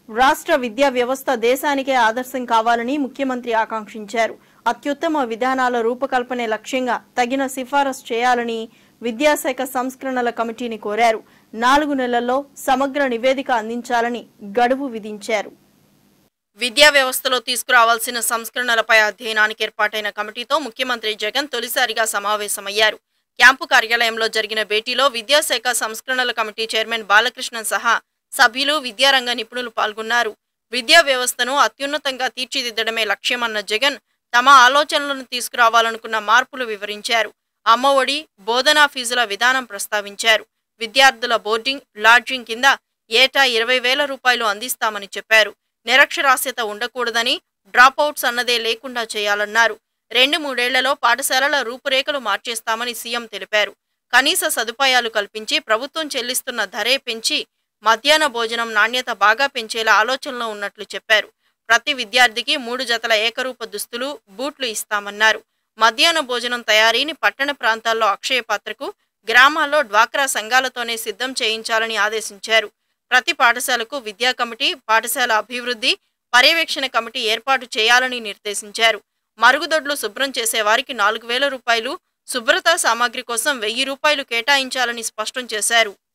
రాష్ట్ర విద్యా వ్యవస్థ దేశానికే ఆదర్శం కావాలని ముఖ్యమంత్రి ఆకాంక్షించారు అత్యుత్తమ విధానాల రూపకల్పనే లక్ష్యంగా తగిన సిఫారసు చేయాలని విద్యాశాఖ సంస్కరణల కమిటీని కోరారు నాలుగు నెలల్లో సమగ్ర నివేదిక అందించాలని గడువు విధించారు విద్యా వ్యవస్థలో తీసుకురావాల్సిన సంస్కరణలపై అధ్యయనానికి ఏర్పాటైన కమిటీతో ముఖ్యమంత్రి జగన్ తొలిసారిగా సమావేశమయ్యారు క్యాంపు కార్యాలయంలో జరిగిన భేటీలో విద్యాశాఖ సంస్కరణల కమిటీ చైర్మన్ బాలకృష్ణన్ సహా సభ్యులు విద్యారంగ నిపుణులు పాల్గొన్నారు విద్యా వ్యవస్థను అత్యున్నతంగా తీర్చిదిద్దడమే లక్ష్యమన్న జగన్ తమ ఆలోచనలను తీసుకురావాలనుకున్న మార్పులు వివరించారు అమ్మఒడి బోధనా ఫీజుల విధానం ప్రస్తావించారు విద్యార్థుల బోర్డింగ్ లాడ్జింగ్ కింద ఏటా ఇరవై వేల రూపాయలు అందిస్తామని చెప్పారు నిరక్షరాస్యత ఉండకూడదని డ్రాపౌట్స్ అన్నదే లేకుండా చేయాలన్నారు రెండు మూడేళ్లలో పాఠశాలల రూపురేఖలు మార్చేస్తామని సీఎం తెలిపారు కనీస సదుపాయాలు కల్పించి ప్రభుత్వం చెల్లిస్తున్న ధరే పెంచి మధ్యాహ్న భోజనం నాణ్యత బాగా పెంచేలా ఆలోచనలో ఉన్నట్లు చెప్పారు ప్రతి విద్యార్థికి మూడు జతల ఏకరూప దుస్తులు బూట్లు ఇస్తామన్నారు మధ్యాహ్న భోజనం తయారీని పట్టణ ప్రాంతాల్లో అక్షయ పాత్రకు గ్రామాల్లో డ్వాక్రా సంఘాలతోనే సిద్ధం చేయించాలని ఆదేశించారు ప్రతి పాఠశాలకు విద్యా కమిటీ పాఠశాల అభివృద్ధి పర్యవేక్షణ కమిటీ ఏర్పాటు చేయాలని నిర్దేశించారు మరుగుదొడ్లు శుభ్రం చేసే వారికి నాలుగు వేల రూపాయలు శుభ్రతా సామాగ్రి కోసం వెయ్యి రూపాయలు కేటాయించాలని స్పష్టం చేశారు